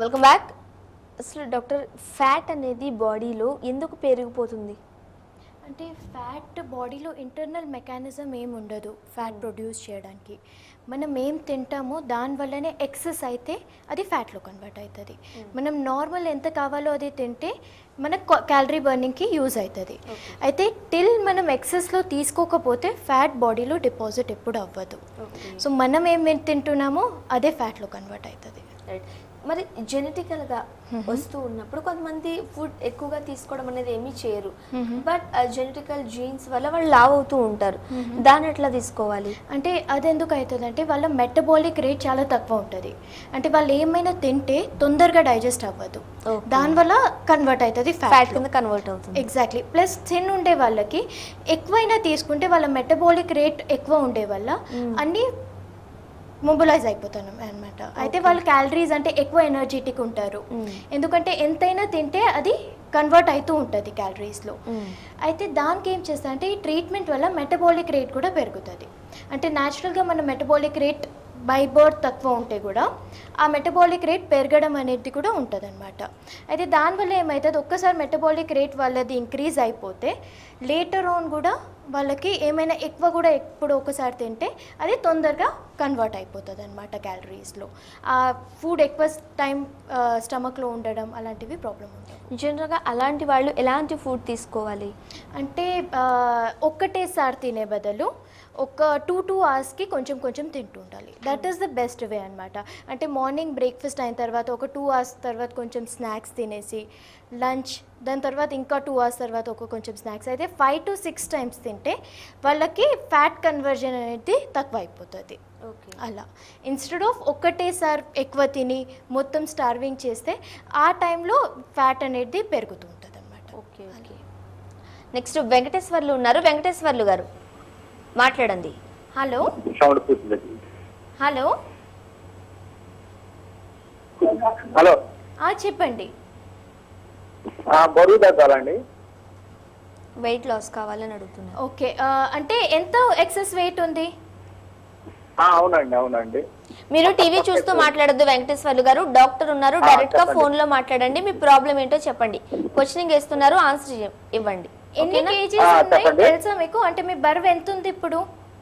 Welcome back అసలు doctor fat అనేది బాడీలో ఎందుకు పెరిగిపోతుంది అంటే ఫ్యాట్ బాడీలో ఇంటర్నల్ మెకానిజం ఏమి ఉండదు ఫ్యాట్ ప్రొడ్యూస్ చేయడానికి మనం ఏం తింటామో దానివల్లనే ఎక్సెస్ అయితే అది ఫ్యాట్లో కన్వర్ట్ అవుతుంది మనం నార్మల్ ఎంత కావాలో అది తింటే మనకు క్యాలరీ బర్నింగ్కి యూజ్ అవుతుంది అయితే టిల్ మనం ఎక్సెస్లో తీసుకోకపోతే ఫ్యాట్ బాడీలో డిపాజిట్ ఎప్పుడు అవ్వదు సో మనం ఏం తింటున్నామో అదే ఫ్యాట్లో కన్వర్ట్ అవుతుంది రైట్ మరి జెనెటికల్గా వస్తూ ఉన్నప్పుడు కొంతమంది ఫుడ్ ఎక్కువగా తీసుకోవడం అనేది ఏమీ చేయరు బట్ జెనెటికల్ జీన్స్ వల్ల వాళ్ళు లావ్ అవుతూ ఉంటారు దాన్ని ఎట్లా తీసుకోవాలి అంటే అది ఎందుకు అవుతుంది అంటే వాళ్ళ మెటబాలిక్ రేట్ చాలా తక్కువ ఉంటుంది అంటే వాళ్ళు ఏమైనా తింటే తొందరగా డైజెస్ట్ అవ్వదు Okay. దానివల్ల కన్వర్ట్ అవుతుంది ఫ్యాట్ ఫ్యాట్ కింద కన్వర్ట్ అవుతుంది ఎగ్జాక్ట్లీ ప్లస్ థిన్ ఉండే వాళ్ళకి ఎక్కువైనా తీసుకుంటే వాళ్ళ మెటబాలిక్ రేట్ ఎక్కువ ఉండే వల్ల అన్నీ మొబిలైజ్ అయిపోతాను అనమాట అయితే వాళ్ళు క్యాలరీస్ అంటే ఎక్కువ ఎనర్జెటిక్ ఉంటారు Mm. ఎందుకంటే ఎంతైనా తింటే అది కన్వర్ట్ అవుతూ ఉంటుంది క్యాలరీస్లో Mm. అయితే దానికి ఏం చేస్తా అంటే ఈ ట్రీట్మెంట్ వల్ల మెటబాలిక్ రేట్ కూడా పెరుగుతుంది అంటే న్యాచురల్గా మన మెటబాలిక్ రేట్ బై బర్త్ తక్కువ ఉంటే కూడా ఆ మెటబాలిక్ రేట్ పెరగడం అనేది కూడా ఉంటుంది అనమాట అయితే దానివల్ల ఏమవుతుంది ఒక్కసారి మెటబాలిక్ రేట్ వాళ్ళది ఇంక్రీజ్ అయిపోతే లేటర్ ఆన్ కూడా వాళ్ళకి ఏమైనా ఎక్కువ కూడా ఎప్పుడు ఒకసారి తింటే అది తొందరగా కన్వర్ట్ అయిపోతుంది అనమాట క్యాలరీస్లో ఆ ఫుడ్ ఎక్కువ టైం స్టమక్లో ఉండడం అలాంటివి ప్రాబ్లం ఉంటుంది జనరల్గా అలాంటి వాళ్ళు ఎలాంటి ఫుడ్ తీసుకోవాలి అంటే ఆ, ఒక్కటేసారి తినే బదులు ఒక టూ టూ అవర్స్కి కొంచెం కొంచెం తింటూ ఉండాలి that is the best way అనమాట అంటే మార్నింగ్ బ్రేక్ఫాస్ట్ అయిన తర్వాత ఒక టూ అవర్స్ తర్వాత కొంచెం స్నాక్స్ తినేసి లంచ్ దాని తర్వాత ఇంకా టూ అవర్స్ తర్వాత ఒక కొంచెం స్నాక్స్ అయితే ఫైవ్ టు సిక్స్ టైమ్స్ తింటే వాళ్ళకి ఫ్యాట్ కన్వర్జన్ అనేది తక్కువ అయిపోతుంది ఓకే అలా ఇన్స్టెడ్ ఆఫ్ ఒక్కటేసారి ఎక్కువ తిని మొత్తం స్టార్వింగ్ చేస్తే ఆ టైంలో ఫ్యాట్ అనేది పెరుగుతూ ఉంటుంది అనమాట ఓకే ఓకే నెక్స్ట్ వెంకటేశ్వర్లు ఉన్నారు వెంకటేశ్వర్లు గారు మాట్లాడండి హలో సౌండ్ పూర్తి హలో హలో ఆ, చెప్పండి ఆ, బరువు తగ్గాలండి వెయిట్ లాస్ కావాలని అడుగుతున్నారు ఓకే ఆ, అంటే ఎంత ఎక్సెస్ వెయిట్ ఉంది ఆ, అవునండి అవునండి మీరు టీవీ చూస్తూ మాట్లాడొద్దు వెంకటేశ్వర్లు గారు డాక్టర్ ఉన్నారు ఆ, డైరెక్ట్ గా చెప్పండి. ఫోన్ లో మాట్లాడండి మీ ప్రాబ్లం ఏంటో చెప్పండి క్వశ్చనింగ్ వేస్తున్నారు ఆన్సర్ ఇవ్వండి ఎన్ని ఓకేనా? కేజీస్ ఆ, ఉన్నాయి చెప్పండి. తెలుసా మీకు అంటే మీ బరువు ఎంత ఉంది ఇప్పుడు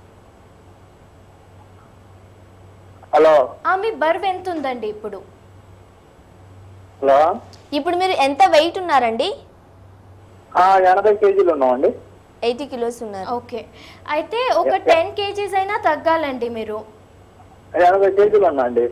హలో ఆ మీ బరువు ఎంత ఉందండి ఇప్పుడు హలో ఇప్పుడు మీరు ఎంత వెయిట్ ఉన్నారండి ఆ, ఎనభై కేజీలు ఉన్నామండి ఎయిటీ కిలోస్ ఉన్నారు ఓకే అయితే ఒక టెన్ కేజీస్ అయినా తగ్గాలండి మీరు ఎనభై కేజీలు ఉన్నా అండి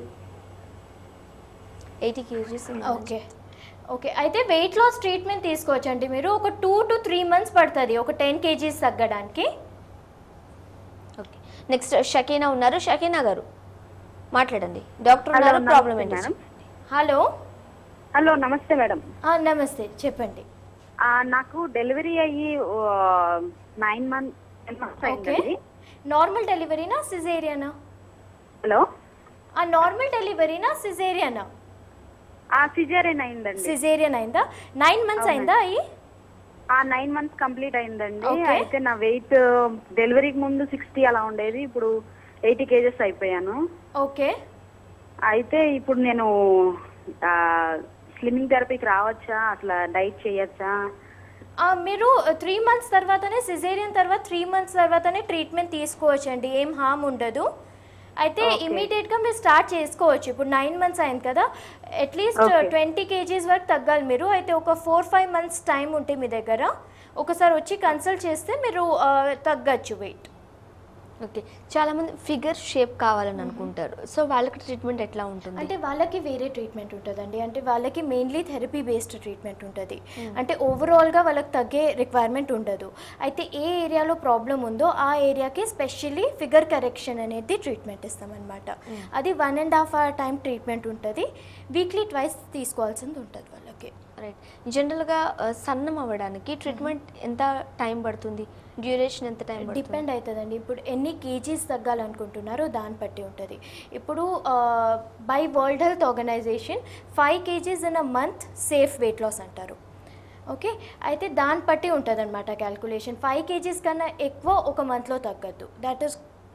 ఎయిటీ కేజీస్ ఉన్నారు ఓకే ఓకే అయితే వెయిట్ లాస్ ట్రీట్మెంట్ తీసుకోవచ్చండి మీరు ఒక టూ టు త్రీ మంత్స్ పడుతుంది ఒక టెన్ కేజీస్ తగ్గడానికి ఓకే నెక్స్ట్ షకీనా ఉన్నారు షకీనా గారు మాట్లాడండి డాక్టర్ హలో, ఉన్నారు నమస్తే ప్రాబ్లం ఏంటి madam. Hello hello namaste madam ఆ, నమస్తే చెప్పండి ఆ, నాకు డెలివరీ అయ్యి nine month ten months okay అయిందండి నార్మల్ డెలివరీనా సిజేరియానా హలో ఆ నార్మల్ డెలివరీనా సిజేరియానా ఆ సిజేరియన్ అయిందండి సిజేరియన్ అయిందా నైన్ మంత్స్ అవునండి. అయిందా అయ్యి ఆ నైన్ మంత్స్ కంప్లీట్ అయిందండి ఓకే. అయితే నా వెయిట్ డెలివరీకి ముందు సిక్స్టీ అలా ఉండేది ఇప్పుడు ఎయిటీ కేజెస్ అయిపోయాను ఓకే అయితే ఇప్పుడు నేను స్లిమ్మింగ్ థెరపీకి రావచ్చా అట్లా డైట్ చేయొచ్చా ఆ, మీరు త్రీ మంత్స్ తర్వాతనే సిజేరియన్ తర్వాత త్రీ మంత్స్ తర్వాతనే ట్రీట్మెంట్ తీసుకోవచ్చండి ఏం హామ్ ఉండదు అయితే Okay. ఇమీడియట్గా మీరు స్టార్ట్ చేసుకోవచ్చు ఇప్పుడు నైన్ మంత్స్ అయింది కదా అట్లీస్ట్ Okay. ట్వంటీ కేజీస్ వరకు తగ్గాలి మీరు అయితే ఒక ఫోర్ ఫైవ్ మంత్స్ టైం ఉంటే మీ దగ్గర ఒకసారి వచ్చి కన్సల్ట్ చేస్తే మీరు ఆ, తగ్గచ్చు వెయిట్ ఓకే చాలా మంది ఫిగర్ షేప్ కావాలని అనుకుంటారు సో వాళ్ళకి ట్రీట్మెంట్ ఎట్లా ఉంటుంది అంటే వాళ్ళకి వేరే ట్రీట్మెంట్ ఉంటుందండి అంటే వాళ్ళకి మెయిన్లీ థెరపీ బేస్డ్ ట్రీట్మెంట్ ఉంటుంది అంటే ఓవరాల్గా వాళ్ళకి తగ్గే రిక్వైర్మెంట్ ఉండదు అయితే ఏ ఏరియాలో ప్రాబ్లం ఉందో ఆ ఏరియాకి స్పెషల్లీ ఫిగర్ కరెక్షన్ అనేది ట్రీట్మెంట్ ఇస్తామన్నమాట అది one and half hour time treatment ఉంటుంది వీక్లీ ట్వైస్ తీసుకోవాల్సింది ఉంటుంది వాళ్ళకి రైట్ జనరల్గా సన్నం అవ్వడానికి ట్రీట్మెంట్ ఎంత టైం పడుతుంది డ్యూరేషన్ ఎంత టైం పడుతుంది డిపెండ్ అవుతుందండి ఇప్పుడు ఎన్ని కేజీస్ తగ్గాలనుకుంటున్నారో దాన్ని బట్టి ఉంటుంది ఇప్పుడు by World Health Organization five kgs in a month safe weight loss అంటారు ఓకే అయితే దాన్ని బట్టి ఉంటుంది అనమాట క్యాల్కులేషన్ ఫైవ్ కేజీస్ కన్నా ఎక్కువ ఒక మంత్లో తగ్గద్దు that is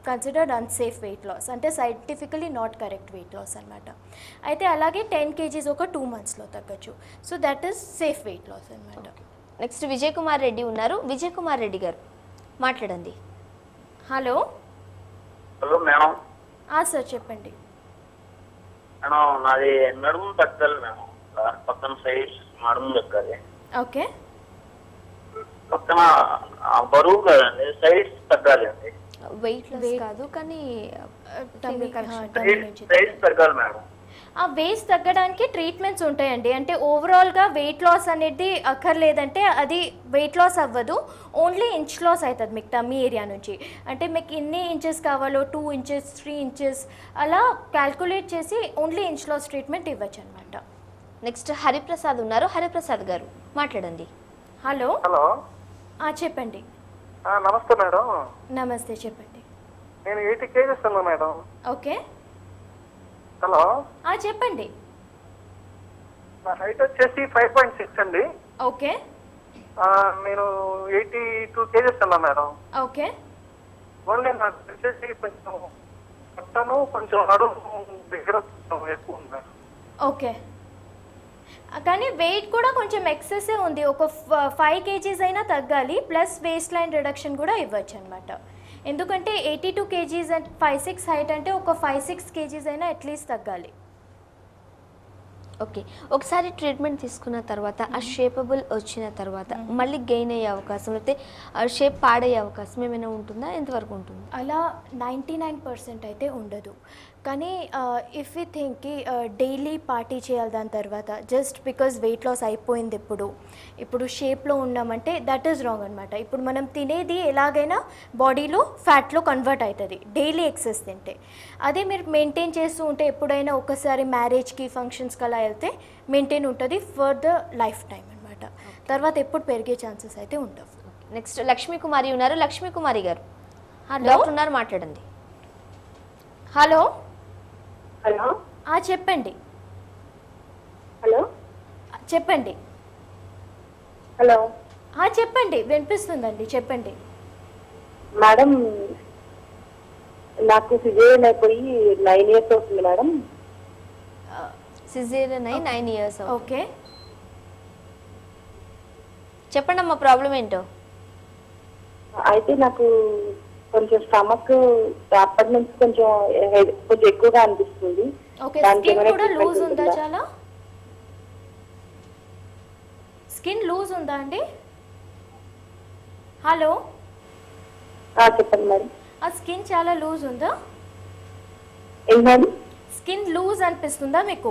considered unsafe weight loss అంటే scientifically not correct weight loss అనమాట అయితే అలాగే టెన్ కేజీస్ ఒక టూ మంత్స్లో తగ్గచ్చు so that is safe weight loss అనమాట నెక్స్ట్ విజయ్ కుమార్ రెడ్డి ఉన్నారు విజయ్ కుమార్ రెడ్డి గారు మాట్లాడండి హలో హలో మేడం సార్ చెప్పండి మేడం నాది నడుము తగ్గాలి మేడం పక్కన సైడ్స్ నడుము తగ్గాలి ఓకే పక్కన బరువు కదండి సైడ్స్ తగ్గాలి అండి వెయిట్ లాస్ కాదు కానీ టమ్మీ correction. టమ్మీ నుంచి సైడ్స్ తగ్గాలి మేడం ఆ వెయిట్ తగ్గడానికి ట్రీట్మెంట్స్ ఉంటాయండి అంటే ఓవరాల్గా వెయిట్ లాస్ అనేది అక్కర్లేదంటే అది వెయిట్ లాస్ అవ్వదు ఓన్లీ ఇంచ్ లాస్ అవుతుంది మీకు టమ్మీ ఏరియా నుంచి అంటే మీకు ఎన్ని ఇంచెస్ కావాలో టూ ఇంచెస్ త్రీ ఇంచెస్ అలా క్యాల్కులేట్ చేసి ఓన్లీ ఇంచ్ లాస్ ట్రీట్మెంట్ ఇవ్వచ్చు అనమాట నెక్స్ట్ హరిప్రసాద్ ఉన్నారు హరిప్రసాద్ గారు మాట్లాడండి హలో హలో ఆ, చెప్పండి నమస్తే మేడం నమస్తే చెప్పండి నేను ఎయిటీ కేజెస్ ఉన్నా మేడం ఓకే హలో ఆ, చెప్పండి నా హైట్ వచ్చేసి ఫైవ్ పాయింట్ సిక్స్ అండి ఓకే ఆ, నేను ఎయిటీ టూ కేజెస్ ఉన్నా మేడం ఓకే ఓన్లీ నాకు వచ్చేసి కొంచెం పట్టను కొంచెం నడుము దగ్గర కొంచెం ఎక్కువ ఉంది మేడం ఓకే కానీ వెయిట్ కూడా కొంచెం ఎక్సెస్ ఉంది ఒక ఫైవ్ కేజీస్ అయినా తగ్గాలి ప్లస్ వేస్ట్ లైన్ రిడక్షన్ కూడా ఇవ్వచ్చు అనమాట ఎందుకంటే eighty two kgs and five six height అంటే ఒక ఫైవ్ సిక్స్ కేజీస్ అయినా అట్లీస్ట్ తగ్గాలి ఓకే ఒకసారి ట్రీట్మెంట్ తీసుకున్న తర్వాత ఆ షేపబుల్ వచ్చిన తర్వాత మళ్ళీ గెయిన్ అయ్యే అవకాశం లేకపోతే ఆ షేప్ పాడయ్యే అవకాశం ఏమైనా ఉంటుందా ఎంతవరకు ఉంటుంది అలా నైంటీ నైన్ పర్సెంట్ అయితే ఉండదు కానీ ఇఫ్ యూ థింక్కి డైలీ పార్టీ చేయాలి దాని తర్వాత జస్ట్ బికాజ్ వెయిట్ లాస్ అయిపోయింది ఇప్పుడు ఇప్పుడు షేప్లో ఉన్నామంటే దట్ ఈస్ రాంగ్ అనమాట ఇప్పుడు మనం తినేది ఎలాగైనా బాడీలో ఫ్యాట్లో కన్వర్ట్ అవుతుంది డైలీ ఎక్సెస్ తింటే అదే మీరు మెయింటైన్ చేస్తూ ఉంటే ఎప్పుడైనా ఒకసారి మ్యారేజ్కి ఫంక్షన్స్కి అలా వెళ్తే మెయింటైన్ ఉంటుంది ఫర్ ద లైఫ్ టైం అనమాట తర్వాత ఎప్పుడు పెరిగే ఛాన్సెస్ అయితే ఉండవు నెక్స్ట్ లక్ష్మీ కుమారి ఉన్నారు లక్ష్మీ కుమారి గారు హలో డాక్టర్ ఉన్నారు మాట్లాడండి హలో హలో ఆ, చెప్పండి హలో చెప్పండి హలో ఆ, చెప్పండి వినిపిస్తుందండి చెప్పండి మేడం నాకు సిజేరియన్ అయిపోయి నైన్ ఇయర్స్ అవుతుంది మేడం సిజేరియన్ అయి నైన్ ఇయర్స్ ఓకే చెప్పండి అమ్మా ప్రాబ్లం ఏంటో అయితే నాకు కొంచెం స్టమక్ అప్పటి నుంచి కొంచెం head- కొంచెం ఎక్కువగా అనిపిస్తుంది ఓకే దానికి స్కిన్ ఏమైనా కూడా treatment లూజ్ ఉందా ఉంటుందా? చాలా స్కిన్ లూజ్ ఉందా అండి హలో ఆ, చెప్పండి మేడం ఆ స్కిన్ చాలా లూజ్ ఉందా ఏంటి మేడం స్కిన్ లూజ్ అనిపిస్తుందా మీకు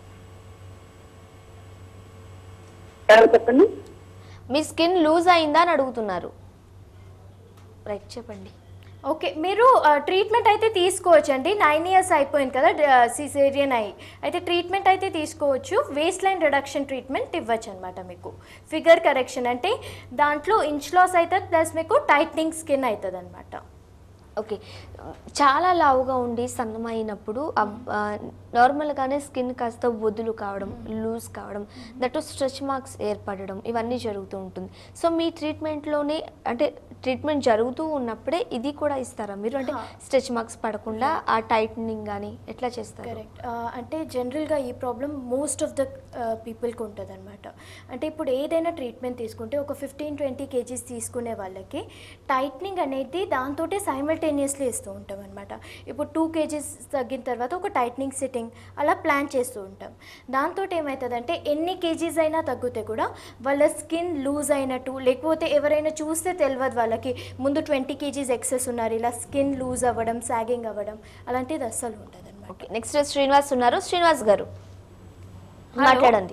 మేడం చెప్పండి మీ స్కిన్ లూజ్ అయిందా అని అడుగుతున్నారు రైట్ చెప్పండి ఓకే మీరు ట్రీట్మెంట్ అయితే తీసుకోవచ్చు అండి నైన్ ఇయర్స్ అయిపోయింది కదా సిసేరియన్ అయ్యి అయితే ట్రీట్మెంట్ అయితే తీసుకోవచ్చు వేస్ట్ లైన్ రిడక్షన్ ట్రీట్మెంట్ ఇవ్వచ్చు అనమాట మీకు ఫిగర్ కరెక్షన్ అంటే దాంట్లో ఇంచ్ లాస్ అవుతుంది ప్లస్ మీకు టైట్నింగ్ స్కిన్ అవుతుంది అనమాట ఓకే చాలా లావుగా ఉండి సన్నమైనప్పుడు అబ్- ఆ, నార్మల్గానే స్కిన్ కాస్త వదులు కావడం లూజ్ కావడం దట్ స్ట్రెచ్ మార్క్స్ ఏర్పడడం ఇవన్నీ జరుగుతూ ఉంటుంది సో మీ ట్రీట్మెంట్లోనే అంటే ట్రీట్మెంట్ జరుగుతూ ఉన్నప్పుడే ఇది కూడా ఇస్తారా మీరు అంటే హా. స్ట్రెచ్ మార్క్స్ పడకుండా ఆ టైట్నింగ్ కానీ ఎట్లా చేస్తారు కరెక్ట్ అంటే జనరల్గా ఈ ప్రాబ్లం మోస్ట్ ఆఫ్ ద పీపుల్కి ఉంటుంది అనమాట అంటే ఇప్పుడు ఏదైనా ట్రీట్మెంట్ తీసుకుంటే ఒక ఫిఫ్టీన్ ట్వంటీ కేజీస్ తీసుకునే వాళ్ళకి టైట్నింగ్ అనేది దాంతో సైమల్టేనియస్లీ ఇస్తూ ఉంటాం అనమాట ఇప్పుడు టూ కేజీస్ తగ్గిన తర్వాత ఒక టైట్నింగ్ సిట్టింగ్ అలా ప్లాన్ చేస్తూ ఉంటాం దాంతో ఏమవుతుందంటే ఎన్ని కేజీస్ అయినా తగ్గితే కూడా వాళ్ళ స్కిన్ లూజ్ అయినట్టు లేకపోతే ఎవరైనా చూస్తే తెలియదు వాళ్ళకి ముందు ట్వంటీ కేజీస్ ఎక్సెస్ ఉన్నారు ఇలా స్కిన్ లూజ్ అవ్వడం సాగింగ్ అవ్వడం అలాంటిది అస్సలు ఉంటుంది అనమాట ఓకే నెక్స్ట్ శ్రీనివాస్ ఉన్నారు శ్రీనివాస్ గారు హలో. మాట్లాడండి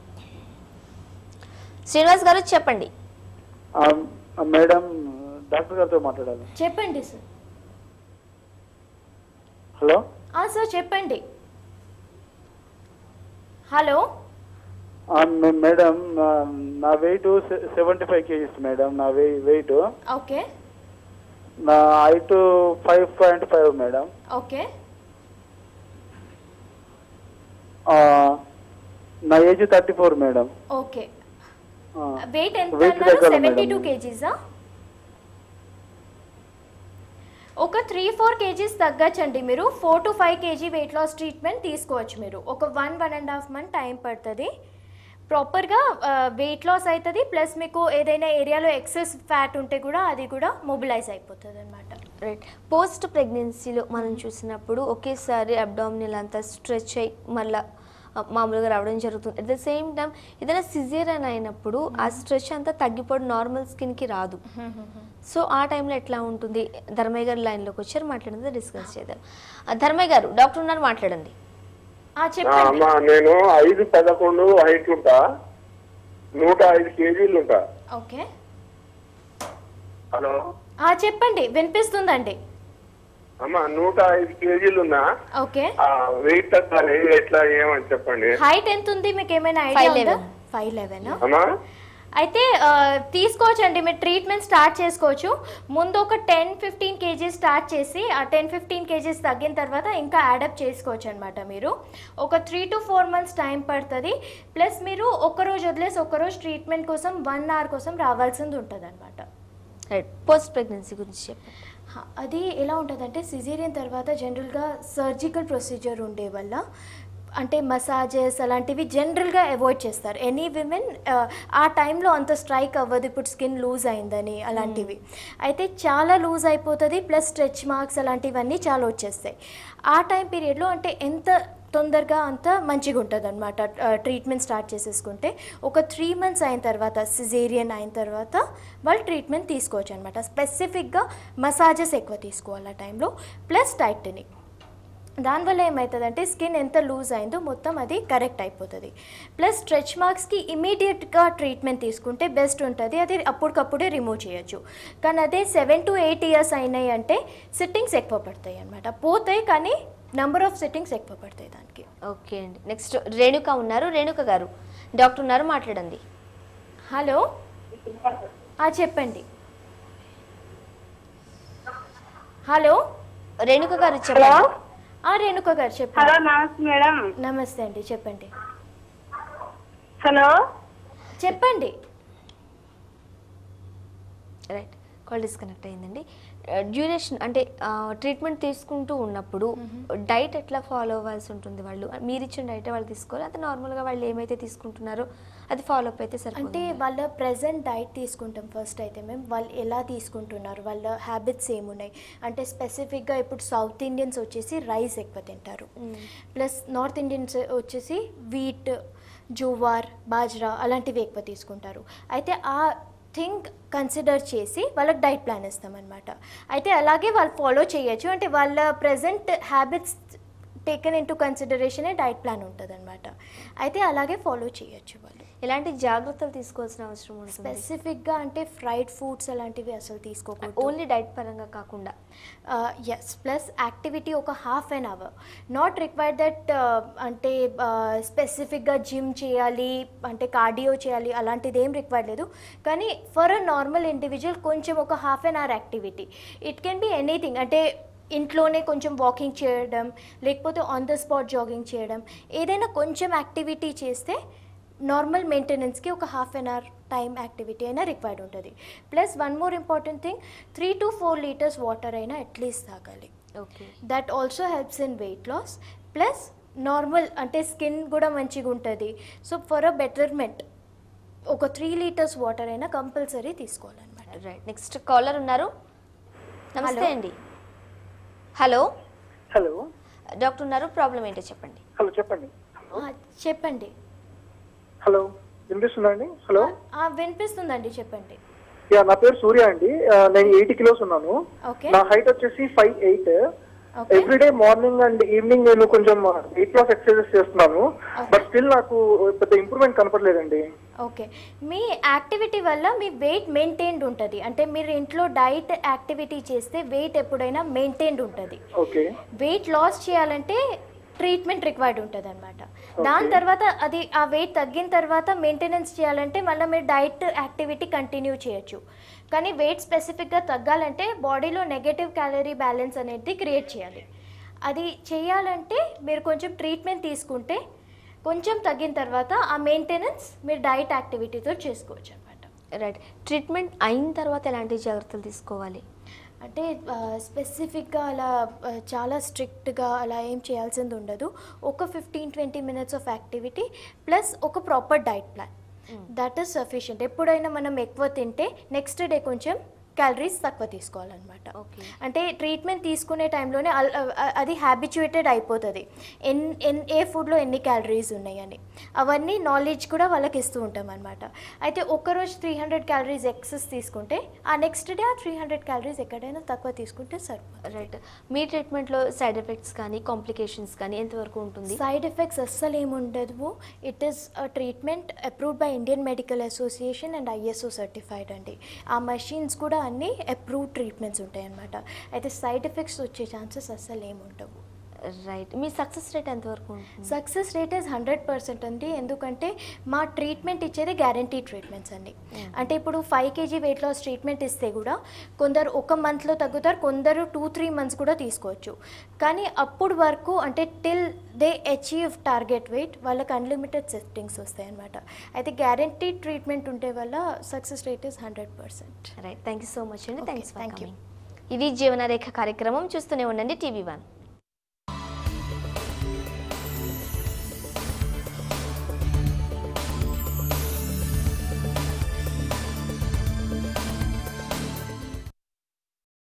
శ్రీనివాస్ గారు చెప్పండి మేడం డాక్టర్ గారితో మాట్లాడాలి చెప్పండి సార్ హలో ఆ, సార్ చెప్పండి హలో మేడం నా weight seventy five kgs madam నా వెయిట్ ఓకే నా height five point five madam okay నా age thirty four madam okay weight ఎంత Weight అన్నారు తగ్గాలి సెవెంటీ టూ మేడం. కేజీసా ఒక త్రీ ఫోర్ కేజీస్ తగ్గచ్చండి మీరు four to five kg weight loss treatment తీసుకోవచ్చు మీరు ఒక one one and half month time పడుతుంది ప్రాపర్గా వెయిట్ లాస్ అవుతుంది ప్లస్ మీకు ఏదైనా ఏరియాలో ఎక్సెస్ ఫ్యాట్ ఉంటే కూడా అది కూడా మొబిలైజ్ అయిపోతుంది అనమాట రైట్ పోస్ట్ ప్రెగ్నెన్సీలో మనం చూసినప్పుడు ఒకేసారి అబ్డామినల్ అంతా స్ట్రెచ్ అయ్యి మళ్ళీ మామూలుగా రావడం జరుగుతుంది అట్ ద సేమ్ టైం ఏదైనా సిజేరియన్ అయినప్పుడు ఆ స్ట్రెచ్ అంతా తగ్గిపోవడం నార్మల్ స్కిన్కి రాదు సో ఆ టైంలో ఎట్లా ఉంటుంది ధర్మయ్య గారు లైన్లోకి వచ్చారు మాట్లాడింది డిస్కస్ చేద్దాం ఆ, ధర్మయ్య గారు డాక్టర్ ఉన్నారు మాట్లాడండి ఆ, ఆ, చెప్పండి అమ్మా నేను ఐదు పదకొండు హైట్ ఉంటా నూట ఐదు కేజీలు ఉంటా ఓకే హలో ఆ, చెప్పండి వినిపిస్తుందండి అమ్మా నూట ఐదు కేజీలు ఉన్నా ఓకే ఆ, వెయిట్ తగ్గాలి ఎట్లా ఏమని చెప్పండి హైట్ ఎంత ఉంది మీకు ఏమైనా ఐడియా Five ఉందా eleven. ఫైవ్ లెవెన్ అమ్మా అయితే ఆ, తీసుకోవచ్చండి మీరు ట్రీట్మెంట్ స్టార్ట్ చేసుకోవచ్చు ముందు ఒక టెన్ ఫిఫ్టీన్ కేజీస్ స్టార్ట్ చేసి ఆ టెన్ ఫిఫ్టీన్ కేజీస్ తగ్గిన తర్వాత ఇంకా యాడప్ చేసుకోవచ్చు అనమాట మీరు ఒక three to four months time పడుతుంది ప్లస్ మీరు ఒక్కరోజు వదిలేసి ఒక్కరోజు ట్రీట్మెంట్ కోసం వన్ అవర్ కోసం రావాల్సింది ఉంటుంది అనమాట రైట్ పోస్ట్ ప్రెగ్నెన్సీ గురించి చెప్పండి హా, అది ఎలా ఉంటుందంటే సిజేరియన్ తర్వాత జనరల్గా సర్జికల్ ప్రొసీజర్ ఉండే వల్ల అంటే మసాజెస్ అలాంటివి జనరల్గా అవాయిడ్ చేస్తారు ఎనీ విమెన్ ఆ టైంలో అంత స్ట్రైక్ అవ్వదు ఇప్పుడు స్కిన్ లూజ్ అయిందని అలాంటివి అయితే చాలా లూజ్ అయిపోతుంది ప్లస్ స్ట్రెచ్ మార్క్స్ అలాంటివన్నీ చాలా వచ్చేస్తాయి ఆ టైం పీరియడ్లో అంటే ఎంత తొందరగా అంత మంచిగా ఉంటుంది అనమాట ట్రీట్మెంట్ స్టార్ట్ చేసేసుకుంటే ఒక త్రీ మంత్స్ అయిన తర్వాత సిజేరియన్ అయిన తర్వాత వాళ్ళు ట్రీట్మెంట్ తీసుకోవచ్చు అనమాట స్పెసిఫిక్గా మసాజెస్ ఎక్కువ తీసుకోవాలి ఆ టైంలో ప్లస్ టైటనింగ్ దానివల్ల ఏమవుతుందంటే స్కిన్ ఎంత లూజ్ అయిందో మొత్తం అది కరెక్ట్ అయిపోతుంది ప్లస్ స్ట్రెచ్ మార్క్స్కి ఇమీడియట్గా ట్రీట్మెంట్ తీసుకుంటే బెస్ట్ ఉంటుంది అది అప్పటికప్పుడే రిమూవ్ చేయొచ్చు కానీ అదే సెవెన్ టు ఎయిట్ ఇయర్స్ అయినాయి అంటే సిట్టింగ్స్ ఎక్కువ పడతాయి అనమాట పోతాయి కానీ నెంబర్ ఆఫ్ సిట్టింగ్స్ ఎక్కువ పడతాయి దానికి ఓకే అండి నెక్స్ట్ రేణుక ఉన్నారు రేణుక గారు డాక్టర్ ఉన్నారు మాట్లాడండి హలో ఆ, చెప్పండి హలో రేణుక గారు చెప్పండి ఆ రేణుక గారు చెప్పండి హలో నమస్తే మేడం నమస్తే అండి చెప్పండి హలో చెప్పండి రైట్ కాల్ డిస్కనెక్ట్ అయిందండి డ్యూరేషన్ అంటే ట్రీట్మెంట్ తీసుకుంటూ ఉన్నప్పుడు డైట్ ఎట్లా ఫాలో అవ్వాల్సి ఉంటుంది వాళ్ళు మీరు ఇచ్చిన డైట్ వాళ్ళు తీసుకోవాలి అది నార్మల్గా వాళ్ళు ఏమైతే తీసుకుంటున్నారో అది ఫాలో అప్ అయితే అంటే సరిపోతుంది వాళ్ళ ప్రజెంట్ డైట్ తీసుకుంటాం ఫస్ట్ అయితే మేము వాళ్ళు ఎలా తీసుకుంటున్నారు వాళ్ళ హ్యాబిట్స్ ఏమున్నాయి అంటే స్పెసిఫిక్గా ఇప్పుడు సౌత్ ఇండియన్స్ వచ్చేసి రైస్ ఎక్కువ తింటారు ప్లస్ నార్త్ ఇండియన్స్ వచ్చేసి వీట్ జువార్ బాజ్రా అలాంటివి ఎక్కువ తీసుకుంటారు అయితే ఆ థింగ్ కన్సిడర్ చేసి వాళ్ళకి డైట్ ప్లాన్ ఇస్తామన్నమాట అయితే అలాగే వాళ్ళు ఫాలో చేయొచ్చు అంటే వాళ్ళ present habits taken in to కన్సిడరేషనే డైట్ ప్లాన్ ఉంటుంది అనమాట అయితే అలాగే ఫాలో చేయొచ్చు వాళ్ళు ఎలాంటి జాగ్రత్తలు తీసుకోవాల్సిన అవసరం ఉంటుంది స్పెసిఫిక్గా అంటే ఫ్రైడ్ ఫుడ్స్ అలాంటివి అసలు తీసుకోకూడదు ఓన్లీ డైట్ పరంగా కాకుండా ఎస్ ప్లస్ యాక్టివిటీ ఒక half an hour not required that అంటే స్పెసిఫిక్గా జిమ్ చేయాలి అంటే కార్డియో చేయాలి అలాంటిది ఏం రిక్వైర్డ్ లేదు కానీ ఫర్ అ నార్మల్ ఇండివిజువల్ కొంచెం ఒక half an hour activity it can be anything అంటే ఇంట్లోనే కొంచెం వాకింగ్ చేయడం లేకపోతే ఆన్ ద స్పాట్ జాగింగ్ చేయడం ఏదైనా కొంచెం యాక్టివిటీ చేస్తే నార్మల్ మెయింటెనెన్స్కి ఒక half an hour time activity అయినా రిక్వైర్డ్ ఉంటుంది plus one more important thing three to four litres water అయినా అట్లీస్ట్ తాగాలి okay that also helps in weight loss plus normal అంటే స్కిన్ కూడా మంచిగా ఉంటుంది సో ఫర్ అ బెటర్మెంట్ ఒక three litres water అయినా కంపల్సరీ తీసుకోవాలన్నమాట రైట్ నెక్స్ట్ కాలర్ ఉన్నారు నమస్తే Hello. అండి హలో హలో డాక్టర్ ఉన్నారు ప్రాబ్లం ఏంటో చెప్పండి హలో చెప్పండి ఆ, చెప్పండి హలో వినిపిస్తుందా అండి హలో ఆ, వినిపిస్తుందండి చెప్పండి యా నా పేరు సూర్య అండి ఆ, నేను ఎయిటీ కిలోస్ ఉన్నాను ఓకే నా హైట్ వచ్చేసి five eight okay everyday morning and evening నేను కొంచెం వెయిట్ లాస్ ఎక్సర్సైజెస్ చేస్తున్నాను బట్ స్టిల్ నాకు పెద్ద ఇంప్రూవ్మెంట్ కనపడలేదండి ఓకే మీ యాక్టివిటీ వల్ల మీ వెయిట్ మెయింటైన్డ్ ఉంటుంది అంటే మీరు ఇంట్లో డైట్ యాక్టివిటీ చేస్తే వెయిట్ ఎప్పుడైనా మెయింటైన్డ్ ఉంటుంది ఓకే వెయిట్ లాస్ చేయాలంటే ట్రీట్మెంట్ రిక్వైర్డ్ ఉంటుంది అనమాట దాని తర్వాత అది ఆ వెయిట్ తగ్గిన తర్వాత మెయింటెనెన్స్ చేయాలంటే మళ్ళీ మీరు డైట్ యాక్టివిటీ కంటిన్యూ చేయొచ్చు కానీ వెయిట్ స్పెసిఫిక్గా తగ్గాలంటే బాడీలో నెగటివ్ క్యాలరీ బ్యాలెన్స్ అనేది క్రియేట్ చేయాలి అది చేయాలంటే మీరు కొంచెం ట్రీట్మెంట్ తీసుకుంటే కొంచెం తగ్గిన తర్వాత ఆ మెయింటెనెన్స్ మీరు డైట్ యాక్టివిటీతో చేసుకోవచ్చు అనమాట రైట్ ట్రీట్మెంట్ అయిన తర్వాత ఎలాంటి జాగ్రత్తలు తీసుకోవాలి అంటే స్పెసిఫిక్గా అలా ఆ, చాలా స్ట్రిక్ట్గా అలా ఏం చేయాల్సింది ఉండదు ఒక fifteen twenty minutes of activity plus ఒక proper diet plan that is sufficient ఎప్పుడైనా మనం ఎక్కువ తింటే నెక్స్ట్ డే కొంచెం క్యాలరీస్ తక్కువ తీసుకోవాలన్నమాట ఓకే అంటే ట్రీట్మెంట్ తీసుకునే టైంలోనే అల్- అ- అది హ్యాబిచుయేటెడ్ అయిపోతుంది ఎన్ ఎన్ ఏ ఫుడ్లో ఎన్ని క్యాలరీస్ ఉన్నాయని అవన్నీ నాలెడ్జ్ కూడా వాళ్ళకి ఇస్తూ ఉంటాం అనమాట అయితే ఒక్కరోజు త్రీ హండ్రెడ్ క్యాలరీస్ ఎక్సెస్ తీసుకుంటే ఆ నెక్స్ట్ డే ఆ త్రీ హండ్రెడ్ క్యాలరీస్ ఎక్కడైనా తక్కువ తీసుకుంటే సరిపోతుంది రైట్ మీ ట్రీట్మెంట్లో సైడ్ ఎఫెక్ట్స్ కానీ కాంప్లికేషన్స్ కానీ ఎంతవరకు ఉంటుంది సైడ్ ఎఫెక్ట్స్ అస్సలు ఏముండదు it is treatment approved by Indian Medical Association and ISO certified అండి ఆ మషీన్స్ కూడా అన్నీ అప్రూవ్డ్ ట్రీట్మెంట్స్ ఉంటాయి అన్నమాట అయితే సైడ్ ఎఫెక్ట్స్ వచ్చే ఛాన్సెస్ అస్సలు ఏముండవు రైట్ మీ సక్సెస్ రేట్ ఎంతవరకు ఉంటుంది success rate is hundred percent అండి ఎందుకంటే మా ట్రీట్మెంట్ ఇచ్చేది గ్యారంటీ ట్రీట్మెంట్స్ అండి అంటే ఇప్పుడు five kg weight loss treatment ఇస్తే కూడా కొందరు ఒక మంత్లో తగ్గుతారు కొందరు టూ త్రీ మంత్స్ కూడా తీసుకోవచ్చు కానీ అప్పుడు వరకు అంటే till they achieve target weight వాళ్ళకి అన్లిమిటెడ్ సెట్టింగ్స్ వస్తాయి అనమాట అయితే గ్యారంటీ ట్రీట్మెంట్ ఉంటే వల్ల success rate is hundred percent right thank you so much అండి Okay, thanks for thank you. Coming ఇది జీవనరేఖ కార్యక్రమం చూస్తూనే ఉండండి టీవీ వన్